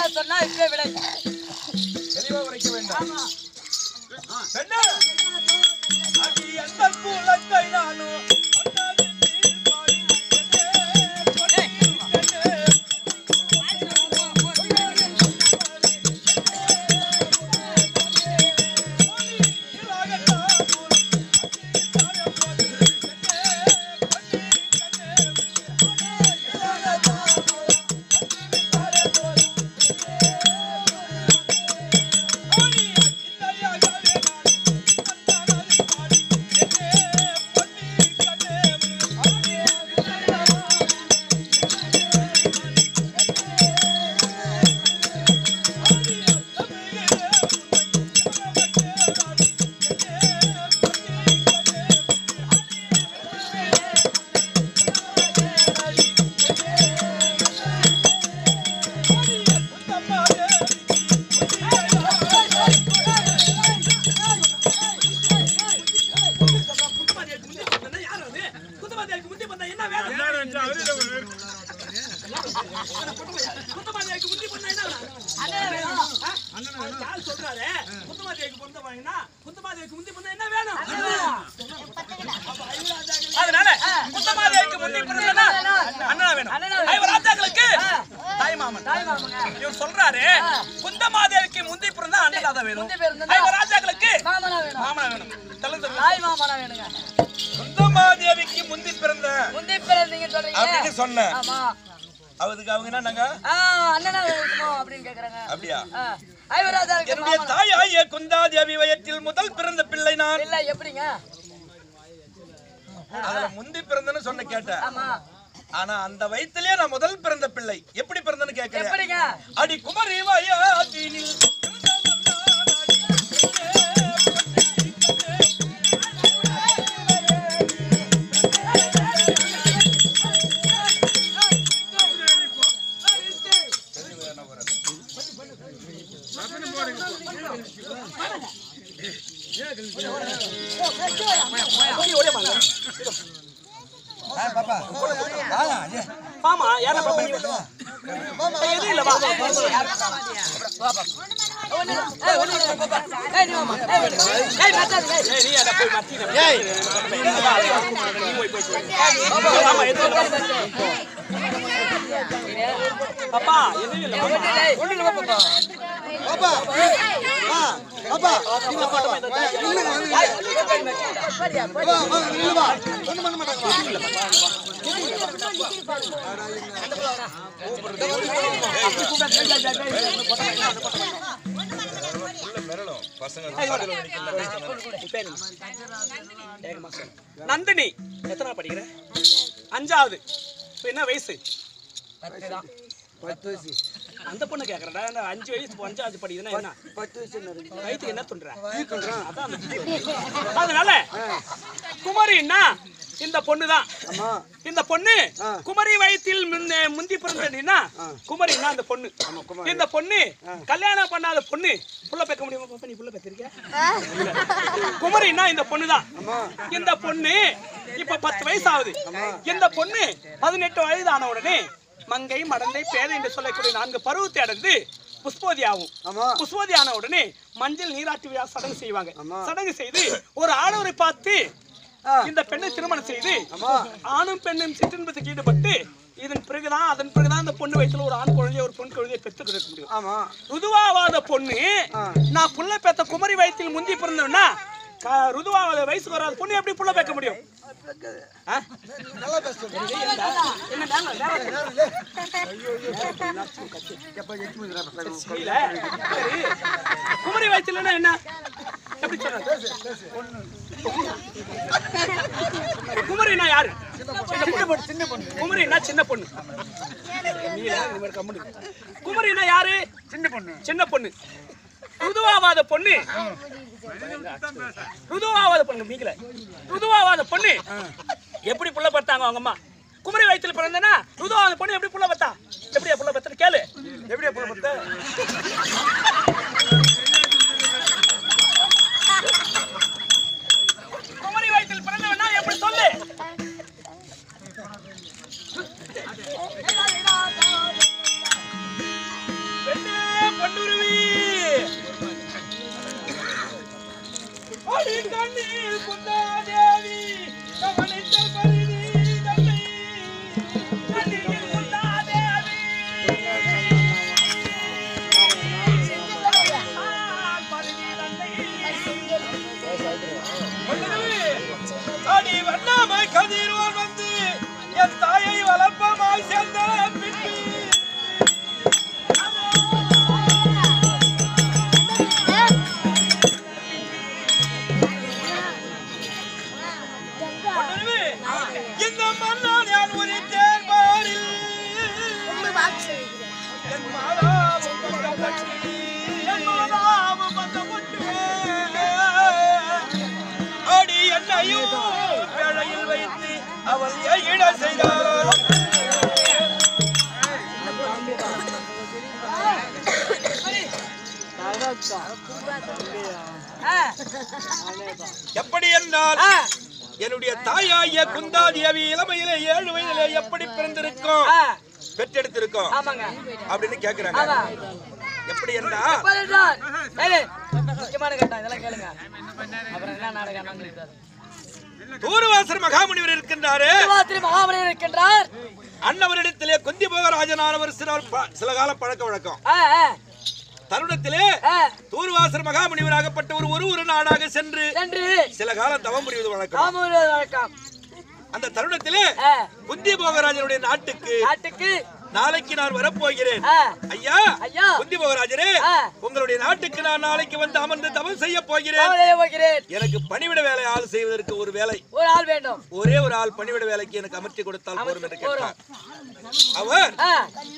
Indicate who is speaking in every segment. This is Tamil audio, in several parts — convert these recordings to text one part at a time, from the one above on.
Speaker 1: சொன்னா இப்பவே விடை
Speaker 2: தெளிவா உரைக்க வேண்டாம் பெண்ணே, அடி அந்த குலத்தை நானும் கொண்டாடி தீர்ப்பாடி பெண்ணே, பொன்னி பெண்ணே.
Speaker 3: அதனால முத்தமாதேவிக்கு முந்தி பிறந்தனா அண்ணா வேணும் ஐவராஜாக்களுக்கு தாய் மாமன் இவர் சொல்றாரு குந்தமாதேவிக்கு முந்தி பிறந்தா அண்ணன் தான் வேணும்
Speaker 1: முந்தி பிறந்தனா?
Speaker 3: ஐவராஜாக்களுக்கு
Speaker 1: மாமனா வேணும்
Speaker 3: மாமனா வேணும் தெலுங்கு
Speaker 1: தாய் மாமனா வேணுங்க
Speaker 2: குந்தமாதேவிக்கு முந்தி பிறந்த
Speaker 1: முந்தி பிறந்தீங்க சொல்றீங்க
Speaker 2: அப்படின்னு சொன்னேன்
Speaker 1: ஆமா
Speaker 2: அதுக்கு அவங்க என்னன்னாங்க
Speaker 1: ஆ, அண்ணனா வேணுமோ அப்படின்னு கேக்குறாங்க
Speaker 2: அப்படியா
Speaker 1: ஆ, ஐவராஜா இருக்கு
Speaker 2: என்னுடைய
Speaker 1: மாமனா.
Speaker 2: தாயாய குந்தாதேவி வயத்தில் முதல் பிறந்த பிள்ளை நான்
Speaker 1: இல்ல எப்படிங்க
Speaker 2: அதுல முந்தி பிறந்தன்னு சொன்ன கேட்டேன்
Speaker 1: ஆமா
Speaker 2: ஆனா அந்த வயித்திலே நான் முதல் பிறந்த பிள்ளை எப்படி பிறந்தன்னு கேட்கிறேன்
Speaker 1: எப்படிங்க
Speaker 2: அடி குமரி வயாதினில்
Speaker 3: ஆமா யாரா பாப்பா நீ எதுவும் இல்ல வா
Speaker 1: ஒண்ணு இல்ல. ஏய், ஒண்ணு இல்ல, பாப்பா. ஏய், நீ வாம்மா. ஏய், ஒண்ணு. ஏய், மாத்தாத, ஏய்.
Speaker 3: ஏய், நீ அத போய் மத்தியில நீ போய் போய் போய் ஆமா எதுவும் இல்ல பாப்பா எதுவும் இல்ல
Speaker 1: ஒண்ணு இல்ல, ஏய்.
Speaker 3: ஒண்ணு இல்ல பாப்பா
Speaker 1: சரியா, போய்.
Speaker 3: நந்தினி எத்தனை படிக்கிற அஞ்சாவது இப்ப என்ன வயசு
Speaker 1: பத்துதான்.
Speaker 3: அந்த பொண்ணு கேக்குறடா அந்த அஞ்சு வயசு அஞ்சாவது படிக்குதுன்னா என்ன வயிற்றுக்கு என்ன துண்ற அதான் அந்த புத்தி. அதனால குமரின்னா இந்த பொண்ணுதான் இந்த பொண்ணு குமரி வயத்தில் முன்ன- முந்தி பிறந்தா குமரின்னா அந்த பொண்ணு இந்த பொண்ணு கல்யாணம் பண்ணாத பொண்ணு புள்ள பெக்க முடியுமா பாப்பா நீ புள்ள பெற்றிருக்க குமரின்னா இந்த பொண்ணுதான் இந்த பொண்ணு இப்ப பத்து வயசு ஆகுது இந்த பொண்ணு பதினெட்டு வயது ஆன உடனே மங்கை மடந்தை பேதை என்று சொல்லக்கூடிய நான்கு பருவத்தை அடைந்து புஷ்போதி ஆகும் புஷ்போதி ஆன உடனே மஞ்சள் நீராட்டு விழா சடங்கு செய்வாங்க சடங்கு செய்து ஒரு ஆடவரை பார்த்து இந்த பெண்ணை திருமணம் செய்து ஆணும் பெண்ணும் சிற்றின்பத்துக்கு ஈடுபட்டு இதன் பிறகுதான் அதன் பிறகுதான் அந்த பொண்ணு வயசுல ஒரு ஆண் குழந்தைய ஒரு பெண் குழந்தையை பெற்று கொடுக்க முடியும் ருதுவாவாத பொண்ணு நான் புள்ள பெத்த குமரி வயத்தில் முந்தி பிறந்தவனா ருதுவாவாத வயசுக்கு வராத பொண்ணு எப்படி புள்ள பெக்க முடியும் ஆ? என்ன நேரம், நேரம். இல்ல. சரி. குமரி வயசுலன்னா என்ன எப்படி சொல்ற குமரினா யாரு சின்ன பொண்ணு குமரினா சின்ன பொண்ணு நீ இல்ல, இந்த மாதிரி கம்முனு இரு. குமரினா யாரு சின்ன பொண்ணு சின்ன பொண்ணு ருதுவாவாத பொண்ணு ருதுவாவாத பொண்ணு மீக்கல ருதுவாவாத பொண்ணு எப்படி புள்ள பார்த்தாங்க அவங்க அம்மா குமரி வயித்துல பிறந்தனா ருதுவாவாத பொண்ணு எப்படி புள்ள பார்த்தா எப்படியா புள்ள பார்த்தா கேளு எப்படியா புள்ள பார்த்த குமரி வயிற்றில் பிறந்தவனா எப்படி சொல்லு பெண்ணே
Speaker 2: ஈட செய்தாலும்
Speaker 1: ஆ,
Speaker 2: எப்படி என்றால்
Speaker 1: ஆ,
Speaker 2: என்னுடைய தாயாகிய குந்தாதேவி இளமையிலே ஏழு வயதிலே எப்படி பிறந்திருக்கும்
Speaker 1: ஆ,
Speaker 2: பெற்றெடுத்திருக்கும்
Speaker 1: ஆமாங்க
Speaker 2: அப்படின்னு கேக்குறாங்க
Speaker 1: ஆமா
Speaker 2: எப்படி என்றா
Speaker 1: பதினாறு. ஏய், முக்கியமான கட்டம் இதெல்லாம் கேளுங்க அப்புறம் என்ன நாடகம் நடந்துருக்காரு
Speaker 2: தூர்வாசர் மகாமுனிவர் இருக்கின்றாரு
Speaker 1: திருவாத்திரி மகாபலி இருக்கின்றார்
Speaker 2: அன்னவரிடத்திலே குந்தி போகராஜனானவர் சில ப- சில கால பழக்க வழக்கம்
Speaker 1: ஆ, ஆ,
Speaker 2: தருணத்திலே
Speaker 1: ஆ,
Speaker 2: தூர்வாசர் மகாமுனிவராகப்பட்ட ஒரு ஒரு ஒரு நாடாக சென்று
Speaker 1: சென்று
Speaker 2: சில காலம் தவம் புரிவது வழக்கம்
Speaker 1: ராமூர் வழக்கம்
Speaker 2: அந்த தருணத்திலே
Speaker 1: ஆ,
Speaker 2: குந்தி போகராஜனுடைய நாட்டுக்கு
Speaker 1: நாட்டுக்கு
Speaker 2: நாளைக்கு நான் வரப்போகிறேன்
Speaker 1: ஆ,
Speaker 2: ஐயா
Speaker 1: ஐயா
Speaker 2: குந்தி போகராஜரே
Speaker 1: ஆ.
Speaker 2: உங்களுடைய நாட்டுக்கு நான் நாளைக்கு வந்து அமர்ந்து தவம் செய்ய போகிறேன்
Speaker 1: ராமதேவ போகிறேன்
Speaker 2: எனக்கு பணிவிட வேலை ஆள் செய்வதற்கு ஒரு வேலை
Speaker 1: ஒரு ஆள் வேண்டும்
Speaker 2: ஒரே ஒரு ஆள் பணிவிட வேலைக்கு எனக்கு அமர்த்தி கொடுத்தால் போரும் என்று
Speaker 1: போரும்.
Speaker 2: கேட்டார் அவர்
Speaker 1: ஆ,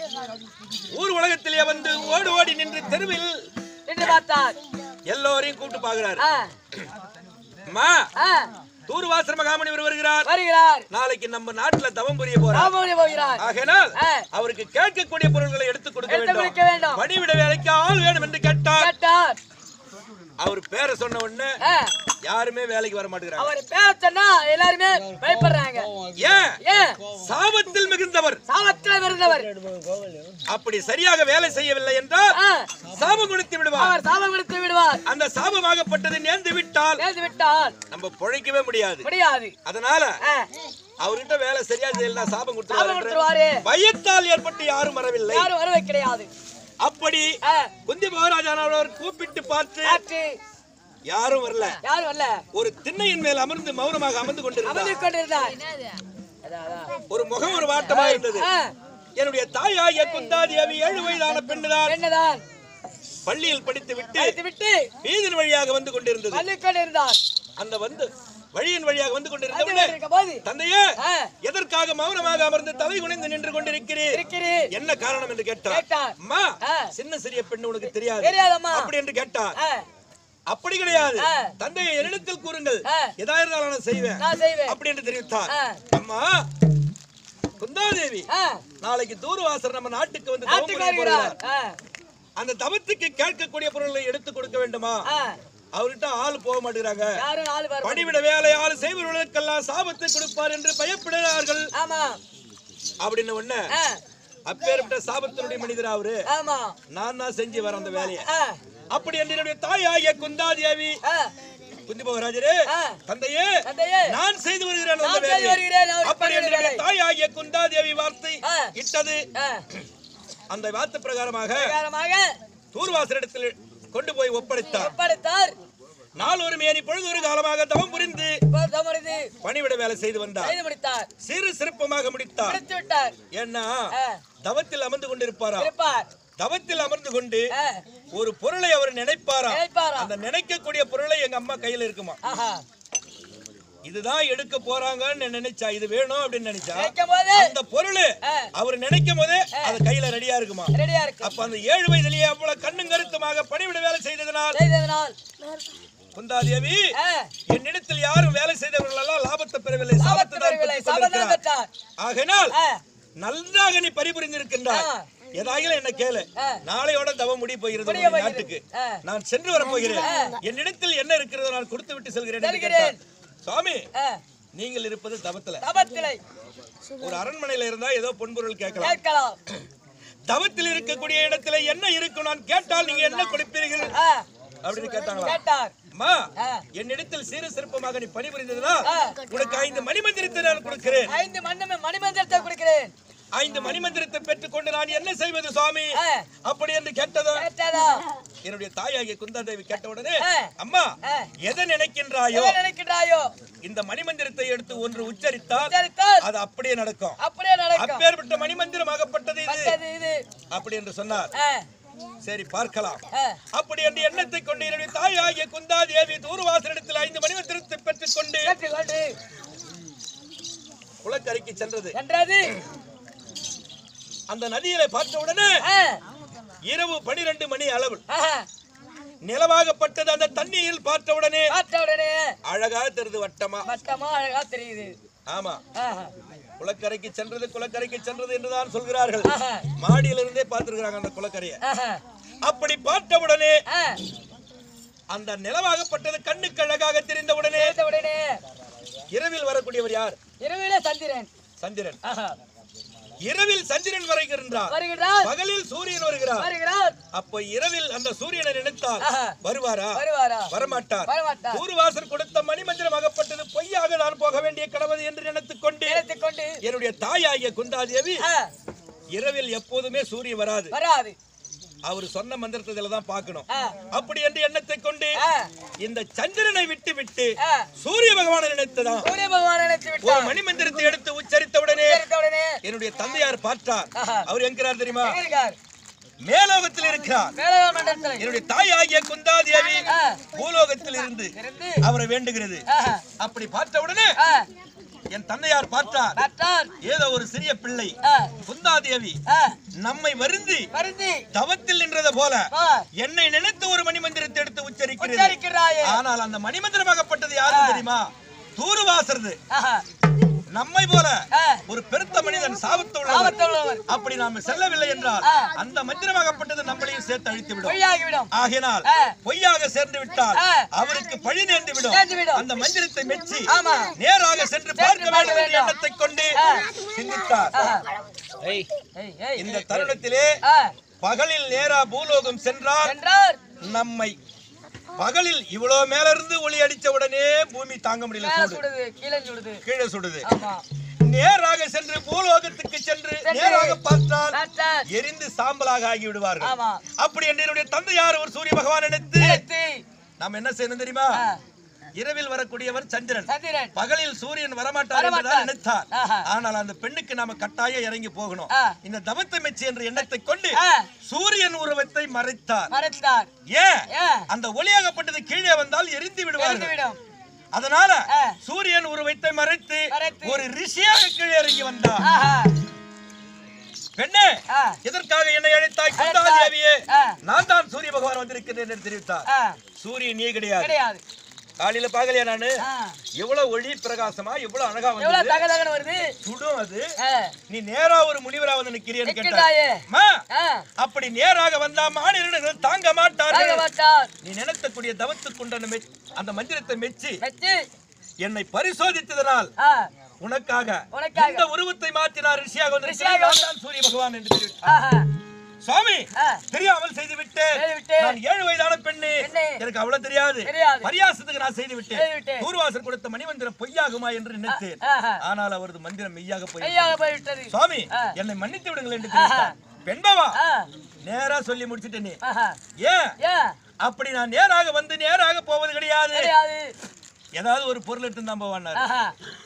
Speaker 2: ஊர் உலகத்திலே வந்து ஓடி ஓடி நின்று தெருவில்
Speaker 1: நின்று பார்த்தார்
Speaker 2: எல்லோரையும் கூப்பிட்டு பாக்குறாரு
Speaker 1: ஆ,
Speaker 2: அம்மா
Speaker 1: ஆ,
Speaker 2: தூர்வாசர் மகாமுனிவர் வருகிறார்
Speaker 1: வருகிறார்
Speaker 2: நாளைக்கு நம்ம நாட்டுல தவம் புரிய போறார்
Speaker 1: ராமூரி போகிறார்
Speaker 2: ஆகையினால்
Speaker 1: ஆ.
Speaker 2: அவருக்கு கேட்கக்கூடிய பொருட்களை எடுத்து கொடுக்க
Speaker 1: எடுத்து
Speaker 2: வேண்டும்
Speaker 1: கொடுக்க வேண்டும்
Speaker 2: பணிவிட வேலைக்கு ஆள் வேணும் என்று கேட்டார்
Speaker 1: கேட்டார்
Speaker 2: அவர் பேரை சொன்ன உடனே
Speaker 1: ஆ,
Speaker 2: யாருமே வேலைக்கு வர மாட்டேங்கிறாங்க
Speaker 1: அவர் பேர் சொன்னா எல்லாருமே பயப்படுறாங்க
Speaker 2: ஏன்
Speaker 1: ஏன்
Speaker 2: சாபத்தில் மிகுந்தவர்
Speaker 1: சாமத்தில் இருந்தவர்
Speaker 2: அப்படி சரியாக வேலை செய்யவில்லை என்றால்
Speaker 1: ஆ,
Speaker 2: சாபம் கொடுத்து விடுவார்
Speaker 1: அவர் சாபம் கொடுத்து விடுவார்
Speaker 2: அந்த சாபமாகப்பட்டது நேர்ந்து விட்டால்
Speaker 1: நேர்ந்து விட்டால்
Speaker 2: நம்ம பொழைக்கவே முடியாது
Speaker 1: முடியாது
Speaker 2: அதனால
Speaker 1: ஆ,
Speaker 2: அவர்கிட்ட வேலை சரியா செய்யல சாபம்
Speaker 1: சாபம்
Speaker 2: கொடுத்துருவாரு
Speaker 1: கொடுத்துருவாரு
Speaker 2: பயத்தால் ஏற்பட்டு யாரும் வரவில்லை
Speaker 1: யாரும் வருவது கிடையாது
Speaker 2: அப்படி
Speaker 1: ஆ,
Speaker 2: குந்தி மகாராஜானவர் கூப்பிட்டு பார்த்து
Speaker 1: காற்று
Speaker 2: யாரும் வரல
Speaker 1: யாரும் வரல
Speaker 2: ஒரு திண்ணையின் மேல் அமர்ந்து மௌனமாக அமர்ந்து கொண்டிருந்தார்
Speaker 1: அமர்ந்து கொண்டிருந்தார் அதான், அதான்.
Speaker 2: ஒரு முகம் ஒரு வாட்டமா இருந்தது
Speaker 1: ஆ,
Speaker 2: என்னுடைய தாயாகிய குந்தாதேவி ஏழு வயதான பெண்ணுதான்
Speaker 1: என்னதான்
Speaker 2: பள்ளியில் படித்து விட்டு
Speaker 1: அழைத்து விட்டு
Speaker 2: வீதின் வழியாக வந்து கொண்டிருந்தது
Speaker 1: வந்து கொண்டிருந்தார்
Speaker 2: அந்த வந்து வழியின் வழியாக வந்து
Speaker 1: வந்து
Speaker 2: கொண்டிருந்தவனே
Speaker 1: கொண்டிருக்கும் போது
Speaker 2: தந்தையே
Speaker 1: ஆ,
Speaker 2: எதற்காக மௌனமாக அமர்ந்து தலை குனிந்து நின்று கொண்டிருக்கிறீர்
Speaker 1: இருக்கிறீர்
Speaker 2: என்ன காரணம் என்று கேட்டார்
Speaker 1: கேட்டார்
Speaker 2: அம்மா
Speaker 1: ஆ.
Speaker 2: சின்ன சிறிய பெண்ணு உனக்கு தெரியாது
Speaker 1: தெரியாதம்மா
Speaker 2: அப்படி என்று கேட்டார்
Speaker 1: ஆ,
Speaker 2: அப்படி கிடையாது
Speaker 1: ஆ.
Speaker 2: தந்தையை என்னிடத்தில் கூறுங்கள்
Speaker 1: ஆ.
Speaker 2: எதா இருந்தாலும் நான் செய்வேன்
Speaker 1: நான் செய்வேன்
Speaker 2: அப்படி என்று தெரிவித்தார்
Speaker 1: ஆ.
Speaker 2: அம்மா குந்தாதேவி
Speaker 1: ஆ,
Speaker 2: நாளைக்கு தூர்வாசர் நம்ம நாட்டுக்கு வந்து தவம்
Speaker 1: நாட்டுக்கு
Speaker 2: புரிய
Speaker 1: வருகிறார்
Speaker 2: போகிறார்.
Speaker 1: ஆ,
Speaker 2: அந்த தவத்துக்கு கேட்கக்கூடிய பொருளை எடுத்து கொடுக்க வேண்டுமா
Speaker 1: ஆ,
Speaker 2: அவர்கிட்ட ஆள் போக மாட்டேங்கிறாங்க
Speaker 1: யாரும் நாலு பேர்
Speaker 2: பணிவிட வேலை ஆள் செய்பவர்களுக்கெல்லாம் சாபத்தை கொடுப்பார் என்று பயப்படுகிறார்கள்
Speaker 1: ஆமா
Speaker 2: அப்படின்னு ஒண்ணு
Speaker 1: ஆ,
Speaker 2: அப்பேற்பட்ட சாபத்தினுடைய மனிதர் அவரு
Speaker 1: ஆமா
Speaker 2: நான் தான் செஞ்சு வரேன் அந்த வேலையை
Speaker 1: ஆ,
Speaker 2: அப்படி என்று என்னுடைய தாயாகிய குந்தாதேவி
Speaker 1: ஆ,
Speaker 2: குந்தி போகராஜரே
Speaker 1: ஆ.
Speaker 2: தந்தையே
Speaker 1: தந்தையே
Speaker 2: நான் செய்து வருகிறேன் அந்த
Speaker 1: நான் செய்து
Speaker 2: வேலையை
Speaker 1: வருகிறேன் அவர்
Speaker 2: அப்படி என்று
Speaker 1: பணிவிட
Speaker 2: என்னுடைய தாயாகிய குந்தாதேவி வார்த்தை
Speaker 1: ஆ.
Speaker 2: இட்டது
Speaker 1: ஆ,
Speaker 2: அந்த வார்த்தை பிரகாரமாக
Speaker 1: பிரகாரமாக
Speaker 2: தூர்வாசரிடத்தில் கொண்டு போய் ஒப்படைத்தார்
Speaker 1: ஒப்படைத்தார்
Speaker 2: நாள் ஒரு மேனி பொழுது ஒரு காலமாக தவம் புரிந்து
Speaker 1: தமது
Speaker 2: பணிவிட வேலை செய்து வந்தார்
Speaker 1: செய்து முடித்தார்
Speaker 2: சிறு சிறப்பமாக முடித்தார்
Speaker 1: முடித்து விட்டார்
Speaker 2: ஏன்னா
Speaker 1: ஆ,
Speaker 2: தவத்தில் அமர்ந்து கொண்டிருப்பாரா
Speaker 1: இருப்பார்
Speaker 2: தவத்தில் அமர்ந்து கொண்டு
Speaker 1: ஆ,
Speaker 2: ஒரு பொருளை அவர் நினைப்பாரா
Speaker 1: நினைப்பாரா
Speaker 2: அந்த நினைக்கக்கூடிய பொருளை எங்க அம்மா கையில இருக்குமா
Speaker 1: ஆஹா
Speaker 2: இதுதான் எடுக்க போறாங்கன்னு நினைச்சா இது வேணும் அப்படின்னு நினைச்சா
Speaker 1: நினைக்கும் போது
Speaker 2: அந்த பொருள்
Speaker 1: ஆ.
Speaker 2: அவர் நினைக்கும் போதே அது கையில ரெடியா இருக்குமா
Speaker 1: ரெடியா இருக்கு
Speaker 2: அப்ப அந்த ஏழு வயதிலேயே அவ்வளவு கண்ணும் கருத்துமாக பணிவிட வேலை செய்ததனால்
Speaker 1: செய்ததனால்
Speaker 2: குந்தாதேவி
Speaker 1: ஆ,
Speaker 2: என்னிடத்தில் யாரும் வேலை செய்தவர்கள் எல்லாம் லாபத்தை பெறவில்லை சாபத்தை
Speaker 1: சாபத்து
Speaker 2: தான்
Speaker 1: பெறவில்லை
Speaker 2: பெற்றுக்
Speaker 1: சாபத்தான்
Speaker 2: கொண்டிருக்கிறார்.
Speaker 1: பெற்றார்
Speaker 2: ஆகையினால்
Speaker 1: ஆ,
Speaker 2: நன்றாக நீ பரிபுரிந்திருக்கின்றாய்
Speaker 1: ஆ.
Speaker 2: ஏதாயிலும் என்ன கேளு
Speaker 1: ஆ.
Speaker 2: நாளையோட தவம் முடி போகிறது
Speaker 1: முடிய
Speaker 2: உன்னுடைய
Speaker 1: போகிறது.
Speaker 2: நாட்டுக்கு
Speaker 1: ஆ.
Speaker 2: நான் சென்று வர போகிறேன் என்னிடத்தில் என்ன இருக்கிறதோ நான் கொடுத்து விட்டு செல்கிறேன் என்று
Speaker 1: செல்கிறேன்.
Speaker 2: கேட்டார். சுவாமி
Speaker 1: ஆ,
Speaker 2: நீங்கள் இருப்பது தவத்துல
Speaker 1: தபத்திலை
Speaker 2: ஒரு அரண்மனையில இருந்தா ஏதோ பொன்பொருள் கேட்கலாம்
Speaker 1: கேட்கலாம்
Speaker 2: தவத்தில் இருக்கக்கூடிய இடத்துல என்ன இருக்கும் நான் கேட்டால் நீங்க என்ன கொடுப்பீர்கள்
Speaker 1: ஆ,
Speaker 2: அப்படின்னு கேட்டாங்களா
Speaker 1: கேட்டார்
Speaker 2: அம்மா
Speaker 1: ஆ.
Speaker 2: என்னிடத்தில் சீர சிறப்பமாக நீ பணிபுரிந்ததுனா
Speaker 1: ஆ.
Speaker 2: உனக்கு ஐந்து மணிமந்திரத்தை நான் கொடுக்கிறேன்
Speaker 1: ஐந்து மண்ணு மணிமந்திரத்தை கொடுக்கிறேன்
Speaker 2: ஐந்து மணிமந்திரத்தை பெற்றுக்கொண்டு நான் என்ன செய்வது சுவாமி
Speaker 1: ஆ.
Speaker 2: அப்படி என்று கேட்டதோ
Speaker 1: கேட்டதா
Speaker 2: என்னுடைய தாயாகிய குந்தாதேவி கேட்ட உடனே
Speaker 1: ஆ.
Speaker 2: அம்மா
Speaker 1: ஆ.
Speaker 2: எதை நினைக்கின்றாயோ
Speaker 1: எதை நினைக்கிறாயோ
Speaker 2: இந்த மணிமந்திரத்தை எடுத்து ஒன்று உச்சரித்தால்
Speaker 1: உச்சரித்தால்
Speaker 2: அது அப்படியே நடக்கும்
Speaker 1: அப்படியே நடக்கும்
Speaker 2: அப்பேற்பட்ட மணிமந்திரமாகப்பட்டது இது
Speaker 1: மற்றது இது
Speaker 2: அப்படி என்று சொன்னார்
Speaker 1: ஆ,
Speaker 2: சரி பார்க்கலாம்
Speaker 1: ஆ,
Speaker 2: அப்படி என்று எண்ணத்தை கொண்டு என்னுடைய தாயாகிய குந்தாதேவி தூர்வாசனிடத்தில் ஐந்து மணிமந்திரத்தை பெற்றுக் கொண்டு
Speaker 1: கேட்டுக்கொண்டு
Speaker 2: குளக்கரைக்கு சென்றது
Speaker 1: என்றது
Speaker 2: அந்த நதியில பார்த்த உடனே
Speaker 1: ஆ,
Speaker 2: இரவு பனிரெண்டு மணி அளவு
Speaker 1: ஆஹா,
Speaker 2: நிலவாகப்பட்டது அந்த தண்ணியில் பார்த்த உடனே
Speaker 1: பார்த்த உடனே
Speaker 2: அழகா தெரிது வட்டமா
Speaker 1: வட்டமா அழகா தெரியுது
Speaker 2: ஆமா
Speaker 1: ஆஹா.
Speaker 2: குளக்கரைக்கு சென்றது குளக்கரைக்கு சென்றது என்றுதான் சொல்கிறார்கள்
Speaker 1: ஆஹா.
Speaker 2: மாடியிலிருந்தே பார்த்திருக்கிறாங்க அந்த குளக்கரையை
Speaker 1: ஆஹா.
Speaker 2: அப்படி பார்த்தவுடனே
Speaker 1: ஆ.
Speaker 2: அந்த நிலவாகப்பட்டது கண்ணுக்கு அழகாக தெரிந்தவுடனே
Speaker 1: சேர்த்த உடனே
Speaker 2: இரவில் வரக்கூடியவர் யார்
Speaker 1: இரவிலே சந்திரன்
Speaker 2: சந்திரன்
Speaker 1: ஆஹா.
Speaker 2: இரவில் சந்திரன் வருகின்றார்
Speaker 1: வருகிறார்
Speaker 2: பகலில் சூரியன் வருகிறார்
Speaker 1: வருகிறார்
Speaker 2: அப்ப இரவில் அந்த சூரியனை நினைத்தால்
Speaker 1: ஆஹா.
Speaker 2: வருவாரா
Speaker 1: வருவாரா
Speaker 2: வரமாட்டார்
Speaker 1: வரமாட்டார்
Speaker 2: தூர்வாசர் கொடுத்த மணிமந்திரம் அகப்பட்டது பொய்யாக நான் போக வேண்டிய கடவுள் என்று நினைத்துக் கொண்டு
Speaker 1: நினைத்துக் கொண்டு
Speaker 2: என்னுடைய தாயாகிய குந்தாதேவி
Speaker 1: ஆ,
Speaker 2: இரவில் எப்போதுமே சூரியன் வராது
Speaker 1: வராது
Speaker 2: அவர் சொன்ன மந்திரத்துல தான் பார்க்கணும்
Speaker 1: ஆ,
Speaker 2: அப்படி என்று எண்ணத்தை கொண்டு
Speaker 1: ஆ,
Speaker 2: இந்த சந்திரனை விட்டு விட்டு
Speaker 1: ஆ.
Speaker 2: சூரிய பகவானை நினைத்ததான்
Speaker 1: சூரிய பகவான் நினைத்து
Speaker 2: ஒரு
Speaker 1: விட்டார்
Speaker 2: மணிமந்திரத்தை எடுத்து உச்சரித்தவுடனே
Speaker 1: சேர்த்த உடனே
Speaker 2: என்னுடைய தந்தையார் பார்த்தார்
Speaker 1: ஆஹா.
Speaker 2: அவர் என்கிறார் தெரியுமா
Speaker 1: எங்க இருக்கார்
Speaker 2: மேலோகத்தில் இருக்கிறார்
Speaker 1: மேலவர் மண்டலத்தில்
Speaker 2: என்னுடைய தாய் ஆகிய குந்தாதேவி
Speaker 1: ஆ.
Speaker 2: பூலோகத்தில் இருந்து
Speaker 1: இருந்து
Speaker 2: அவரை வேண்டுகிறது
Speaker 1: ஆஹா.
Speaker 2: அப்படி பார்த்த உடனே
Speaker 1: ஆ,
Speaker 2: என் தந்தையார் பார்த்தார்
Speaker 1: பார்த்தார்
Speaker 2: ஏதோ ஒரு சிறிய பிள்ளை
Speaker 1: ஆ,
Speaker 2: குந்தாதேவி
Speaker 1: ஆ,
Speaker 2: நம்மை வருந்தி
Speaker 1: வருந்தி
Speaker 2: தவத்தில் நின்றது போல
Speaker 1: ஆ,
Speaker 2: என்னை நினைத்து ஒரு மணிமந்திரத்தை எடுத்து உச்சரிக்கிறது
Speaker 1: உச்சரிக்கிறாயே
Speaker 2: ஆனால் அந்த மணிமந்திரமாகப்பட்டது யாரு தெரியுமா தூருவாசறது
Speaker 1: ஆஹா.
Speaker 2: நம்மை போல
Speaker 1: ஆ,
Speaker 2: ஒரு பெருத்த மனிதன் சாபத்து உள்ளவர்
Speaker 1: ஆபத்துள்ளவர்
Speaker 2: அப்படி நாம செல்லவில்லை என்றால்
Speaker 1: ஆ.
Speaker 2: அந்த மந்திரமாகப்பட்டது நம்மளையும் சேர்த்து அழித்து விடும்
Speaker 1: பொய்யாகிவிடும்
Speaker 2: ஆகினால்
Speaker 1: ஆ.
Speaker 2: பொய்யாக சேர்ந்து விட்டால்
Speaker 1: ஆ.
Speaker 2: அவருக்கு பழி நேர்ந்து விடும்
Speaker 1: நேர்ந்து விடும்.
Speaker 2: அந்த மந்திரத்தை மெச்சி
Speaker 1: ஆமா.
Speaker 2: நேராக சென்று பார்க்க
Speaker 1: பார்க்க
Speaker 2: வேண்டும் என்ற
Speaker 1: வேண்டும்.
Speaker 2: எண்ணத்தை கொண்டு
Speaker 1: ஆ.
Speaker 2: சிந்தித்தார்
Speaker 1: ஆஹா. ஏய், ஏய்,
Speaker 2: இந்த தருணத்திலே
Speaker 1: ஆ,
Speaker 2: பகலில் நேரா பூலோகம் சென்றார்
Speaker 1: சென்றார்
Speaker 2: நம்மை பகலில் இவ்வளவு மேல இருந்து ஒளி அடிச்ச உடனே பூமி தாங்க முடியல
Speaker 1: மேல
Speaker 2: சூடு
Speaker 1: சுடுது கீழே சுடுது
Speaker 2: கீழே சுடுது
Speaker 1: ஆமா
Speaker 2: நேராக சென்று பூலோகத்துக்கு சென்று நேராக பார்த்தால்
Speaker 1: பார்த்தார்
Speaker 2: எரிந்து சாம்பலாக ஆகி விடுவார்கள்
Speaker 1: ஆமா
Speaker 2: அப்படி என்று என்னுடைய தந்தையார் ஒரு சூரிய பகவான் நினைத்து
Speaker 1: நினைத்து
Speaker 2: நாம் என்ன செய்யணும் தெரியுமா
Speaker 1: ஆ,
Speaker 2: இரவில் வரக்கூடியவர் சந்திரன்
Speaker 1: சந்திரன்
Speaker 2: பகலில் சூரியன் வரமாட்டார்
Speaker 1: வரமாட்டார்.
Speaker 2: என்றுதான் நினைத்தார்
Speaker 1: ஆஹா.
Speaker 2: ஆனால் அந்த பெண்ணுக்கு நாம கட்டாயம் இறங்கி போகணும்
Speaker 1: ஆ.
Speaker 2: இந்த தவத்தை மெச்சி என்ற எண்ணத்தை கொண்டு
Speaker 1: ஆ,
Speaker 2: சூரியன் உருவத்தை மறைத்தார்
Speaker 1: மறைத்தார்
Speaker 2: ஏன்
Speaker 1: ஏன்
Speaker 2: அந்த ஒளியாகப்பட்டது கீழே வந்தால் எரிந்து விடுவார்கள்
Speaker 1: விடும்
Speaker 2: அதனால
Speaker 1: ஆ.
Speaker 2: சூரியன் உருவத்தை மறைத்து
Speaker 1: மறைத்து.
Speaker 2: ஒரு ரிஷியாக கீழே இறங்கி வந்தார்
Speaker 1: ஆஹா
Speaker 2: பெண்ணே
Speaker 1: ஆ,
Speaker 2: எதற்காக என்னை அழைத்தாய்
Speaker 1: அழைத்தாய்.
Speaker 2: குந்தாதேவியே
Speaker 1: ஆ.
Speaker 2: நான் தான் சூரிய பகவான் வந்திருக்கிறேன் என்று தெரிவித்தார்
Speaker 1: ஆ,
Speaker 2: சூரியன் நீ கிடையாது
Speaker 1: கிடையாது
Speaker 2: காலையில பாக்கலையா நானு
Speaker 1: ஆ,
Speaker 2: எவ்வளவு ஒளி பிரகாசமா எவ்வளவு அழகா
Speaker 1: எவ்வளவு
Speaker 2: வந்தது
Speaker 1: தக தகன்னு வருது
Speaker 2: சுடும் அது
Speaker 1: ஆ,
Speaker 2: நீ நேரா ஒரு முனிவரா வந்து நிக்கிறேன்னு கேட்டார்
Speaker 1: நிற்கிறாயே
Speaker 2: அம்மா,
Speaker 1: ஆ,
Speaker 2: அப்படி நேராக வந்தா மாநிலங்கள் தாங்க
Speaker 1: தாங்க
Speaker 2: மாட்டார்கள்
Speaker 1: மாட்டார்
Speaker 2: நீ நினைத்தக்கூடிய தவத்துக்குண்டான மெச்- அந்த மந்திரத்தை மெச்சி
Speaker 1: வச்சு
Speaker 2: என்னை பரிசோதித்ததனால்
Speaker 1: ஆ,
Speaker 2: உனக்காக
Speaker 1: உனக்காக.
Speaker 2: இந்த உருவத்தை மாற்றினார் ரிஷியாக வந்து
Speaker 1: ரிஷியாக
Speaker 2: நான் தான் சூரிய பகவான் என்று தெரிவித்தார்
Speaker 1: ஆஹா
Speaker 2: சுவாமி
Speaker 1: ஆ,
Speaker 2: தெரியாமல் செய்து விட்டேன்
Speaker 1: செய்து விட்டேன்.
Speaker 2: நான் ஏழு வயதான பெண்ணு
Speaker 1: பெண்ணு.
Speaker 2: எனக்கு அவ்வளவு தெரியாது
Speaker 1: தெரியாது.
Speaker 2: பரியாசத்துக்கு நான் செய்து விட்டேன்
Speaker 1: செய்து விட்டேன்.
Speaker 2: தூர்வாசர் கொடுத்த மணிமந்திரம் பொய்யாகுமா என்று நினைத்தேன்
Speaker 1: ஆஹா
Speaker 2: ஆனால் அவரது மந்திரம் மெய்யாக போய்
Speaker 1: மெய்யாக போய்விட்டது
Speaker 2: சுவாமி
Speaker 1: ஆ.
Speaker 2: என்னை மன்னித்து விடுங்கள் என்று தெரிவித்தார் பெண்பாவா
Speaker 1: ஆ,
Speaker 2: நேரா சொல்லி முடிச்சிட்ட நீ
Speaker 1: ஆஹா
Speaker 2: ஏன்
Speaker 1: ஏன்
Speaker 2: அப்படி நான் நேராக வந்து நேராக போவது கிடையாது
Speaker 1: கிடையாது
Speaker 2: ஏதாவது ஒரு பொருள் எடுத்து தான் போவானார்
Speaker 1: ஆஹா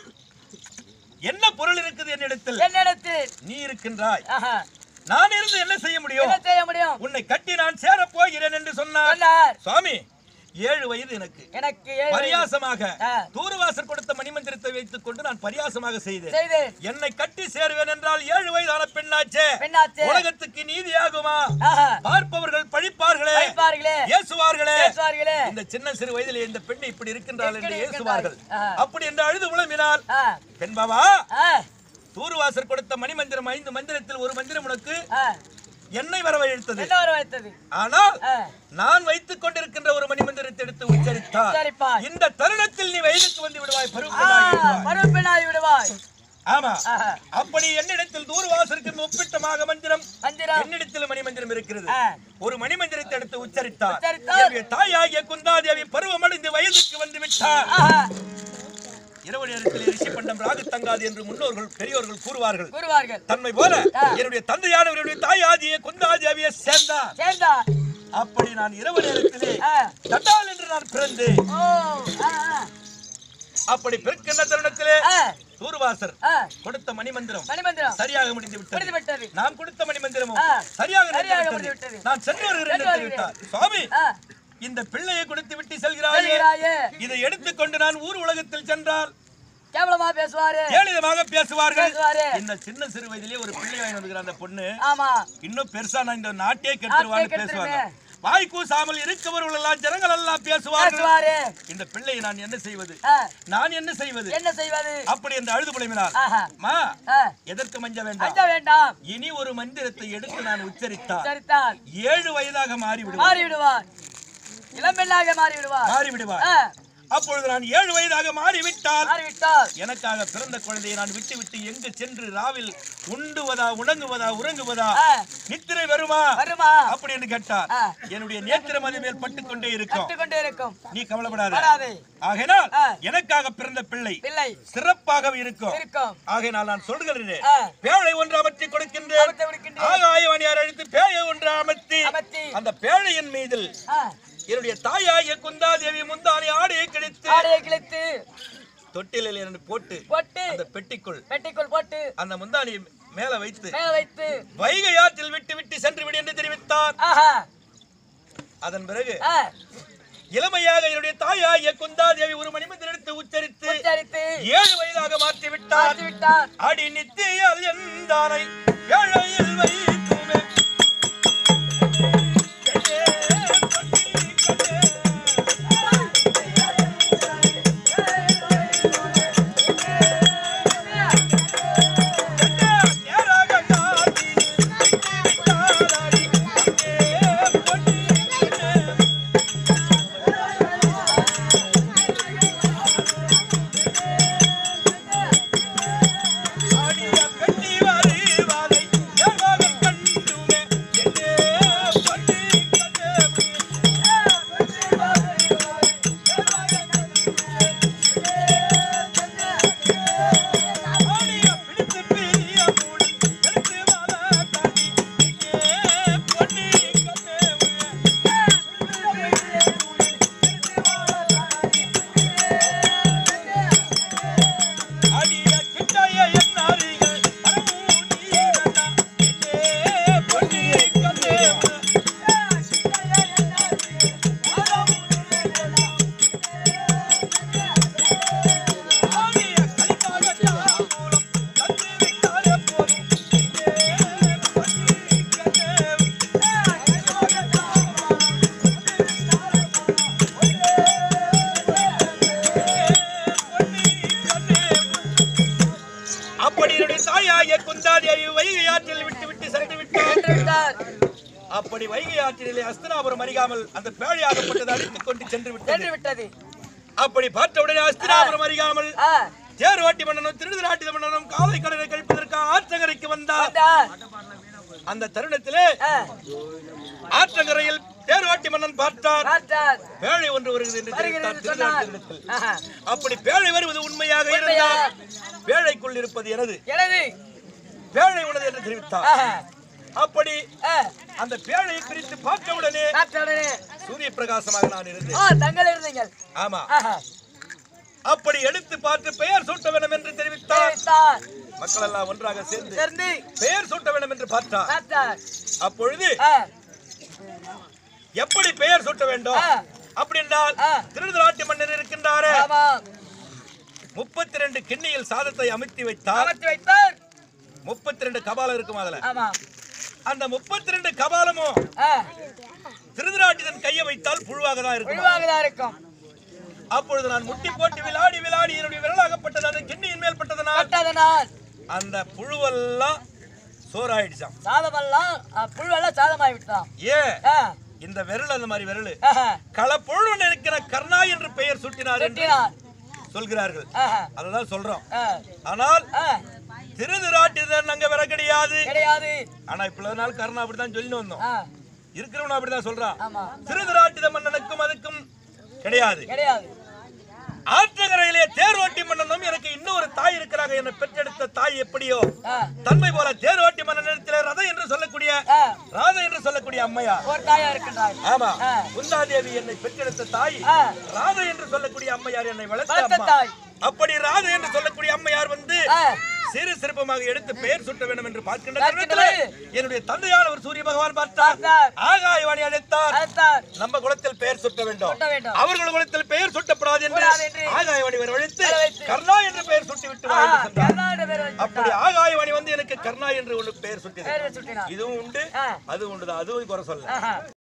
Speaker 2: என்ன பொருள் இருக்குது என்னிடத்தில்
Speaker 1: என்னிடத்தில்
Speaker 2: நீ இருக்கின்றாய்
Speaker 1: ஆஹா
Speaker 2: நான் இருந்து என்ன செய்ய முடியும்
Speaker 1: என்ன செய்ய முடியும்
Speaker 2: உன்னை கட்டி நான் சேரப் போகிறேன் என்று சொன்னார்
Speaker 1: சொன்னார்
Speaker 2: சுவாமி ஏழு வயது எனக்கு
Speaker 1: எனக்கு ஏழு வயது.
Speaker 2: பரியாசமாக
Speaker 1: ஆ.
Speaker 2: தூர்வாசர் கொடுத்த மணிமந்திரத்தை வைத்துக் கொண்டு நான் பரியாசமாக செய்தேன்
Speaker 1: செய்தேன்
Speaker 2: என்னை கட்டி சேருவேன் என்றால் ஏழு வயதான பெண்ணாச்சே
Speaker 1: பெண்ணாச்சே
Speaker 2: உலகத்துக்கு நீதியாகுமா
Speaker 1: ஆஹா
Speaker 2: பார்ப்பவர்கள் பழிப்பார்களே
Speaker 1: படிப்பார்களே
Speaker 2: ஏசுவார்களே
Speaker 1: பேசுவார்களே
Speaker 2: இந்த சின்ன சிறு வயதிலே இந்த பெண் இப்படி இருக்கின்றாள் என்று
Speaker 1: இப்படி
Speaker 2: ஏசுவார்கள்
Speaker 1: இருக்கின்றாள். ஆ.
Speaker 2: அப்படி என்று அழுது உழம்பினார்
Speaker 1: ஆ
Speaker 2: பெண் பாபா
Speaker 1: ஆ
Speaker 2: தூர்வாசர் கொடுத்த மணிமந்திரம் ஐந்து மந்திரத்தில் ஒரு மந்திரம் உனக்கு
Speaker 1: ஆ
Speaker 2: என்னை வரவழைத்தது
Speaker 1: என்ன வர வைத்தது
Speaker 2: ஆனால்
Speaker 1: ஆ
Speaker 2: நான் வைத்துக் கொண்டிருக்கின்ற ஒரு மணிமந்திரத்தை எடுத்து உச்சரித்தார்
Speaker 1: சரிப்பார்
Speaker 2: இந்த தருணத்தில் நீ வயதுக்கு வந்து விடுவாய்
Speaker 1: ஆ
Speaker 2: பருவப்பெண்ணாகி விடுவாய்.
Speaker 1: மறுபெண்ணாகி விடுவாய்
Speaker 2: ஆமா
Speaker 1: ஆஹா
Speaker 2: அப்படி என்னிடத்தில் தூர்வாசருக்கு ஒப்பிட்டமாக மந்திரம்
Speaker 1: மந்திரம்
Speaker 2: என்னிடத்தில் மணிமந்திரம் இருக்கிறது
Speaker 1: ஆ
Speaker 2: ஒரு மணிமந்திரத்தை எடுத்து உச்சரித்தார்
Speaker 1: உச்சரித்தார்.
Speaker 2: என்னுடைய தாயாகிய குந்தாதேவி பருவமடைந்து வயதுக்கு வந்து விட்டார்
Speaker 1: ஆஹா
Speaker 2: இரவு நேரத்தில் ரிஷி பண்டம் ராகுத்தங்காது என்று முன்னோர்கள் பெரியோர்கள் கூறுவார்கள்
Speaker 1: கூறுவார்கள்
Speaker 2: தன்மை போல
Speaker 1: ஆ.
Speaker 2: என்னுடைய தந்தையானவருடைய தாயாதிய குந்தாதேவியை சேர்ந்தார்
Speaker 1: சேர்ந்தார்
Speaker 2: அப்படி நான் இரவு நேரத்திலே
Speaker 1: ஆ
Speaker 2: தட்டால் என்று நான் பிறந்தேன்
Speaker 1: ஓ ஆ ஆ
Speaker 2: அப்படி பிறக்கின்ற தருணத்திலே
Speaker 1: ஆ
Speaker 2: தூர்வாசர்
Speaker 1: ஆ
Speaker 2: கொடுத்த மணிமந்திரம்
Speaker 1: மணிமந்திரம்
Speaker 2: சரியாக முடிந்து விட்டது
Speaker 1: முடிந்து விட்டது
Speaker 2: நாம் கொடுத்த மணிமந்திரமும்
Speaker 1: ஆ.
Speaker 2: சரியாக
Speaker 1: சரியாக
Speaker 2: நிறைந்து
Speaker 1: முடிந்து
Speaker 2: விட்டது.
Speaker 1: விட்டது.
Speaker 2: நான் சென்று வருகிறேன்
Speaker 1: சென்று
Speaker 2: என்று விட்டார் சுவாமி
Speaker 1: ஆ
Speaker 2: இந்த பிள்ளையை கொடுத்து விட்டு செல்கிறாயே
Speaker 1: சொல்கிறாயே
Speaker 2: இதை எடுத்துக்கொண்டு நான் ஊர் உலகத்தில் சென்றால்
Speaker 1: கேவலமா பேசுவாரு
Speaker 2: ஏளிதமாக பேசுவார்கள்
Speaker 1: பேசுவாரு
Speaker 2: இந்த சின்ன சிறு வயதிலே ஒரு பிள்ளை வாங்கி வந்துக்கிற அந்த பொண்ணு
Speaker 1: ஆமா
Speaker 2: இன்னும் பெருசா நான் இந்த நாட்டே
Speaker 1: நாட்டை
Speaker 2: கெடுத்துருவான்னு
Speaker 1: கெடுத்துருவேன்.
Speaker 2: பேசுவாங்க வாய் கூசாமல் இருக்கவர்கள் எல்லாம் ஜனங்கள் எல்லாம் பேசுவார்கள்
Speaker 1: பேசுவாரு
Speaker 2: இந்த பிள்ளையை நான் என்ன செய்வது
Speaker 1: ஆ,
Speaker 2: நான் என்ன செய்வது
Speaker 1: என்ன செய்வது
Speaker 2: அப்படி என்று அழுது புலம்பினார்
Speaker 1: ஆஹா.
Speaker 2: மா
Speaker 1: ஆ,
Speaker 2: எதற்கு மஞ்ச வேண்டாம்
Speaker 1: அஞ்ச வேண்டாம்
Speaker 2: இனி ஒரு மந்திரத்தை எடுத்து நான் உச்சரித்தார்
Speaker 1: சரித்தான்
Speaker 2: ஏழு வயதாக மாறி விடுவார்
Speaker 1: மாறி விடுவார் இளம்பெண்ணாக மாறி விடுவார்
Speaker 2: மாறி விடுவார்
Speaker 1: ஆ,
Speaker 2: அப்பொழுது நான் ஏழு வயதாக மாறிவிட்டால்
Speaker 1: மாறி விட்டார்
Speaker 2: எனக்காக பிறந்த குழந்தையை நான் விட்டு விட்டு எங்கு சென்று ராவில் உண்டுவதா உணங்குவதா உறங்குவதா
Speaker 1: ஆ,
Speaker 2: நித்திரை வருமா
Speaker 1: வருமா
Speaker 2: அப்படி என்று கேட்டார்
Speaker 1: ஆ.
Speaker 2: என்னுடைய நேத்திரம் அது மேல் பட்டுக் கொண்டே இருக்கும்
Speaker 1: கட்டு கொண்டே இருக்கும்
Speaker 2: நீ கவலைப்படாத
Speaker 1: வராதே
Speaker 2: ஆகையினால்
Speaker 1: ஆ.
Speaker 2: எனக்காக பிறந்த பிள்ளை
Speaker 1: பிள்ளை
Speaker 2: சிறப்பாக இருக்கும்
Speaker 1: இருக்கும்
Speaker 2: ஆகையினால் நான் சொல்கிறேன்
Speaker 1: ஆ,
Speaker 2: பேழை ஒன்று அமர்த்தி கொடுக்கின்றேன்
Speaker 1: அமர்த்தி விடுக்கின்றேன்.
Speaker 2: ஆகாயவாணியார் அழைத்து பேழை ஒன்று அமர்த்தி
Speaker 1: அமர்த்தி.
Speaker 2: அந்த பேழையின் மீதில்
Speaker 1: ஆ,
Speaker 2: என்னுடைய தாயாகிய குந்தாதேவி முந்தானி ஆடையை கிழித்து
Speaker 1: ஆடையை கிழித்து
Speaker 2: தொட்டிலில் இரண்டு போட்டு
Speaker 1: போட்டு
Speaker 2: அந்த பெட்டிக்குள்
Speaker 1: பெட்டிக்குள் போட்டு
Speaker 2: அந்த முந்தானியை மேல வைத்து
Speaker 1: மேல வைத்து
Speaker 2: வைகை ஆற்றில் விட்டு விட்டு சென்று விடு என்று தெரிவித்தார்
Speaker 1: ஆஹா
Speaker 2: அதன் பிறகு
Speaker 1: ஆ,
Speaker 2: இளமையாக என்னுடைய தாயாகிய குந்தாதேவி ஒரு மணிமந்திரம் எடுத்து உச்சரித்து
Speaker 1: உச்சரித்து
Speaker 2: ஏழு வயதாக மாற்றி விட்டார்
Speaker 1: மாற்றி விட்டார்
Speaker 2: அடி நித்தியால் எந்தானை ஏழையில் வைத்துமே கண்ணே, பொன்னி கண்ணே. கண்ணே, நேராக காட்டி விட்டு விட்டாரடி. கண்ணே, பொன்னி கண்ணே. ஆடிய பெண்ணி வருவாரை யாராக கண்டுமே என்னே பொன்னி கண்ணே. ஆடிய பிடித்து பிரிய மூடி எடுத்து வாழ காட்டி இங்கே பொன்னி கண்ணே. அடிய கிட்டாய என் அருகில் வரவும் நீ வேண்டாம். என்னே பொன்னி கண்ணே. ஆடிய கலிக்காக தாம்பூலம் தந்து விட்டாலே போதும். என்னே பொன்னி கண்ணே. அப்படி என்னுடைய தாயாகிய குந்தாதேவி வைகை ஆற்றில் விட்டு விட்டு சென்று விட்டார்
Speaker 1: சென்று விட்டார்
Speaker 2: அப்படி வைகை ஆற்றிலே அஸ்தினாபுரம் அறியாமல் அந்த பேழையாகப்பட்டது அடித்துக் கொண்டு சென்று விட்டது
Speaker 1: சென்று விட்டது
Speaker 2: அப்படி பார்த்த உடனே அஸ்தினாபுரம் அறியாமல்
Speaker 1: ஆ,
Speaker 2: தேர் ஓட்டி மன்னனும் திருநாட்டி மன்னனும் காலை கடலை கழிப்பதற்காக ஆற்றங்கரைக்கு வந்தார்
Speaker 1: வந்தார்
Speaker 2: அந்த தருணத்திலே
Speaker 1: ஆ,
Speaker 2: ஆற்றங்கரையில் தேர் ஓட்டி மன்னன் பார்த்தார்
Speaker 1: பார்த்தார்
Speaker 2: பேழை ஒன்று வருகிறது என்று
Speaker 1: வருகிறது
Speaker 2: தெரிவித்தார்
Speaker 1: என்று சொன்னார்
Speaker 2: திருநாட்டிடத்தில்.
Speaker 1: ஆஹா.
Speaker 2: அப்படி பேழை வருவது உண்மையாக இருந்தால் பேழைக்குள் இருப்பது எனது
Speaker 1: எனது
Speaker 2: பேழை உனது என்று தெரிவித்தார்
Speaker 1: ஆஹா.
Speaker 2: அப்படி
Speaker 1: ஆ,
Speaker 2: அந்த பேழையை பிரித்து பார்த்த உடனே
Speaker 1: பார்த்த உடனே
Speaker 2: சூரிய பிரகாசமாக நான் இருந்தேன்
Speaker 1: ஆ தங்கள் இருந்தீங்கள்
Speaker 2: ஆமா
Speaker 1: ஆஹா.
Speaker 2: அப்படி எடுத்து பார்த்து பெயர் சூட்ட வேண்டும் என்று தெரிவித்தார்
Speaker 1: தெரிவித்தார்
Speaker 2: மக்கள் எல்லாம் ஒன்றாக சேர்ந்து
Speaker 1: சேர்ந்து
Speaker 2: பெயர் சூட்ட வேண்டும் என்று பார்த்தார்
Speaker 1: பார்த்தார்
Speaker 2: அப்பொழுது
Speaker 1: ஆ,
Speaker 2: எப்படி பெயர் சூட்ட வேண்டும்
Speaker 1: ஆ.
Speaker 2: அப்படி என்றால்
Speaker 1: ஆ.
Speaker 2: திருநாட்டு மன்னர் இருக்கின்றாரே
Speaker 1: ஆமா
Speaker 2: முப்பத்தி ரெண்டு கிண்ணியில் சாதத்தை அமுத்தி வைத்தார்
Speaker 1: அமர்த்தி வைத்தார்
Speaker 2: முப்பத்தி ரெண்டு கபாலம் இருக்கும் அதுல
Speaker 1: ஆமா
Speaker 2: அந்த முப்பத்தி ரெண்டு கபாலமும்
Speaker 1: ஆ,
Speaker 2: திருதராட்டிதன் கையை வைத்தால் புழுவாக தான் இருக்கும்
Speaker 1: விரிவாகதான் இருக்கும்
Speaker 2: அப்பொழுது நான் முட்டி போட்டு விளாடி விளாடி என்னுடைய விரலாகப்பட்டது அந்த கிண்ணியின் மேல் பட்டதனால்
Speaker 1: பட்டதனால்
Speaker 2: அந்த புழுவெல்லாம் சோறாயிடுச்சாம்
Speaker 1: சாதமெல்லாம் ஆ, புழுவெல்லாம் சாதமாகி விட்டான்
Speaker 2: ஏன்
Speaker 1: ஆ,
Speaker 2: இந்த விரல் அந்த மாதிரி விரல்
Speaker 1: ஆஹா.
Speaker 2: களப்புழு இருக்கிற கர்ணா என்று பெயர் சுட்டினார் என்று
Speaker 1: வெட்டினார்
Speaker 2: சொல்கிறார்கள்
Speaker 1: ஆஹா.
Speaker 2: அததான் சொல்றோம்
Speaker 1: ஆ,
Speaker 2: ஆனால்
Speaker 1: ஆ,
Speaker 2: திருதிராட்டிதன் அங்க வர கிடையாது
Speaker 1: கிடையாது
Speaker 2: ஆனா இப்ப நாள் கர்ணா அப்படிதான் சொல்லிட்டு வந்தோம்
Speaker 1: ஆ,
Speaker 2: இருக்கிறவனும் அப்படிதான் சொல்றான்
Speaker 1: ஆமா
Speaker 2: திருதிராட்டித மன்னனுக்கும் அதுக்கும் கிடையாது
Speaker 1: கிடையாது
Speaker 2: ஆற்றங்கரையிலே தேர் ஓட்டி மன்னனும் எனக்கு இன்னொரு தாய் இருக்கிறாங்க என்னை பெற்றெடுத்த தாய் எப்படியோ
Speaker 1: ஆ,
Speaker 2: தன்மை போல தேர் ஓட்டி மன்னனிடத்திலே ரத என்று சொல்லக்கூடிய
Speaker 1: ஆ,
Speaker 2: ராதா என்று சொல்லக்கூடிய அம்மையா
Speaker 1: ஒரு தாயா இருக்கின்றார்
Speaker 2: ஆமா
Speaker 1: ஆ.
Speaker 2: குந்தாதேவி என்னை பெற்றெடுத்த தாய்
Speaker 1: ஆ,
Speaker 2: ராதா என்று சொல்லக்கூடிய அம்மையார் என்னை வளர்த்த
Speaker 1: வளர்த்த
Speaker 2: அம்மா
Speaker 1: தாய்
Speaker 2: அப்படி ராதா என்று சொல்லக்கூடிய அம்மையார் வந்து
Speaker 1: ஆ,
Speaker 2: சிறு சிறப்பமாக எடுத்து பெயர் சுட்ட வேண்டும் என்று பார்க்கின்ற
Speaker 1: பார்க்கின்ற
Speaker 2: தருணத்திலே என்னுடைய தந்தையானவர் சூரிய பகவான் பார்த்தார்
Speaker 1: பார்த்தார்.
Speaker 2: ஆகாயவாணி அழைத்தார்
Speaker 1: அழைத்தார்
Speaker 2: நம்ம குலத்தில் பெயர் சுட்ட வேண்டும்
Speaker 1: சுட்ட வேண்டும்
Speaker 2: அவர்கள் குலத்தில் பெயர் சுட்டப்படாது என்று
Speaker 1: கூடாது என்று
Speaker 2: ஆகாயவாணி வரவழைத்து
Speaker 1: வரவழைத்து.
Speaker 2: கர்ணா என்று பெயர் சுட்டி விட்டு வா
Speaker 1: ஆ,
Speaker 2: என்று சென்றார்
Speaker 1: கர்நாடக பேர் வச்சு
Speaker 2: அப்படி ஆகாயவாணி வந்து எனக்கு கர்ணா என்று ஒன்று பெயர் சுட்டியது
Speaker 1: பேரை சுட்டினார்
Speaker 2: இதுவும் உண்டு
Speaker 1: ஆ.
Speaker 2: அது உண்டுதான் அதுவும் குறை சொல்ல
Speaker 1: ஆஹா.